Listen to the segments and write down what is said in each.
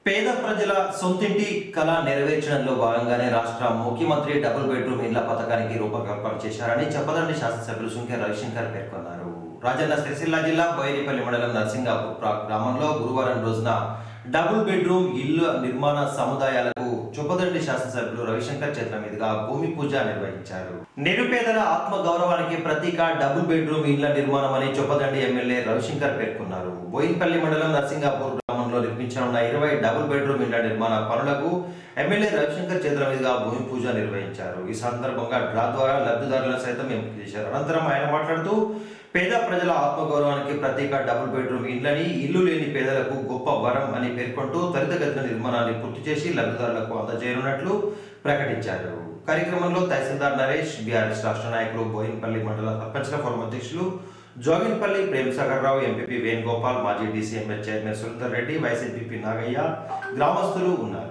పేద ప్రజల సొంతింటి కళ నెరవేర్చడంలో భాగంగానే రాష్ట్ర ముఖ్యమంత్రి డబుల్ బెడ్రూమ్ ఇళ్ల పథకానికి రూపకల్పన చేశారని చెప్పదండి శాసనసభ్యులు సుంకె రవిశంకర్ పేర్కొన్నారు రాజన్న సిరిసిల్ల జిల్లా బోయినపల్లి మండలం నర్సింగాపూర్ ప్రా- గ్రామంలో గురువారం రోజున డబుల్ బెడ్రూమ్ ఇల్లు నిర్మాణ సముదాయాలకు చొప్పదండి శాసనసభ్యులు రవిశంకర్ చేతుల మీదుగా భూమి పూజ నిర్వహించారు నిరుపేదల ఆత్మ గౌరవానికి ప్రతీక డబుల్ బెడ్రూమ్ ఇళ్ల నిర్మాణం అని చొప్పదండి ఎమ్మెల్యే రవిశంకర్ పేర్కొన్నారు బోయిన్పల్లి మండలం నర్సింగాపూర్ గ్రామంలో నిర్మించనున్న ఇరవై డబుల్ బెడ్రూమ్ ఇళ్ల నిర్మాణ పనులకు ఎమ్మెల్యే రవిశంకర్ చేతుల మీదుగా భూమి పూజ నిర్వహించారు ఈ సందర్భంగా డ్రా ద్వారా లబ్ధిదారులను సైతం ఎంపిక చేశారు అనంతరం ఆయన మాట్లాడుతూ పేద ప్రజల ఆత్మగౌరవానికి ప్రతీక డబుల్ బెడ్రూమ్ ఇళ్లని ఇల్లు లేని పేదలకు గొప్ప వరం అని పేర్కొంటూ త్వరితగతిన నిర్మాణాన్ని పూర్తి చేసి లబ్ధిదారులకు అందజేయనున్నట్లు ప్రకటించారు కార్యక్రమంలో తహసీల్దార్ నరేష్ బీఆర్ఎస్ రాష్ట్ర నాయకులు బోయిన్పల్లి మండల సర్పంచ్ల ఫోరం అధ్యక్షులు జోగిన్పల్లి ప్రేమసాగర్ రావు ఎంపీపీ వేణుగోపాల్ మాజీ DCMS chairman Surender Reddy vice MPP Nagaiah గ్రామస్తులు ఉన్నారు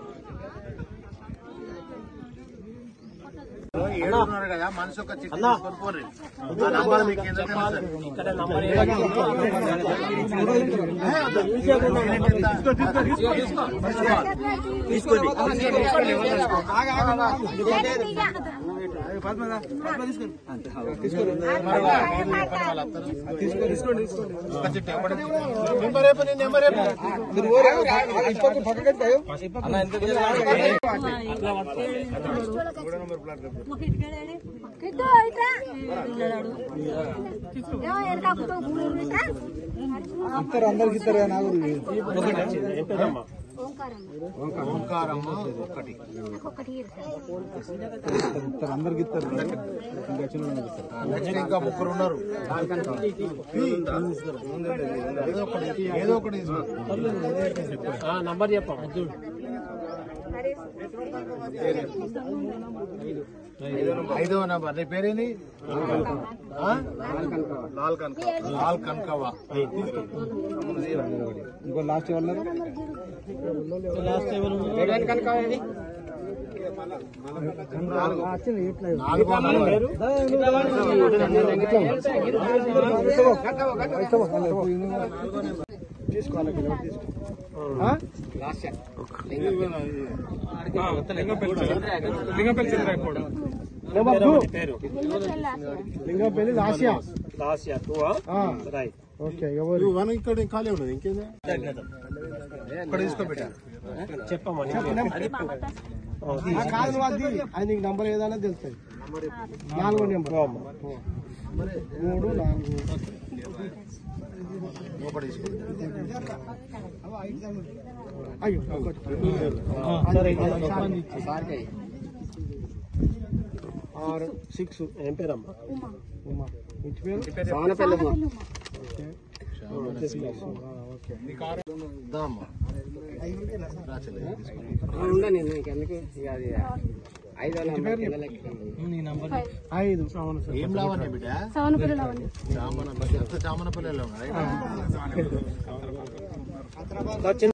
ఏడున్నర కదా మనిషి ఒక చిట్టి తీసుకొని పోర్రి. ఆ నంబర్ మీకు కింద తెలుసు. ఒక చిట్టి ఒకటి నెంబర్ రేపు నీ నెంబర్ రేపు ఇస్తారు అందరికి ఇస్తారు నాకు ఓంకారమ్మ ఒకటి ఇస్తారు అందరికి ఇస్తారు ఇంకా వచ్చిన వాళ్ళకి ఇస్తారు నెక్స్ట్ ఇంకా ముగ్గురు ఉన్నారు ఏదో ఒకటి ఏదో ఒకటి తీసుకో. ఐదో నంబర్ నీ పేరేంది ఆ? లాల్ కనక లాల్ కనకవ్వ ఇంకో లాస్ట్ ఎవరు నాలుగో నంబర్ తీసుకోవాలి తీసుకో లింగంపల్లి లాస్యా ఓకే ఎవరు వన్ ఇక్కడ ఖాళీ ఉన్నది ఇంకేందా ఇక్కడ తీసుకోబెట్టా ఆ కాదు నువ్వు అది అది నీకు నంబర్ ఏదైనా తెలుస్తుంది నాలుగో నెంబర్ మూడు నాలుగు ఒకటి తీసుకో అయ్యో ఒకటి. ఆరు సిక్స్ ఏం పేరమ్మా ఉమా ఇంటి పేరు ఓకే ఓకే దామ్మా రాచలే తీసుకో ఐదు అవును సార్ ఏం లావణ్య బిడ్డ సవనపల్లి లావణ్య చామన ఎంత చామన పిల్లలు ఉన్నాయి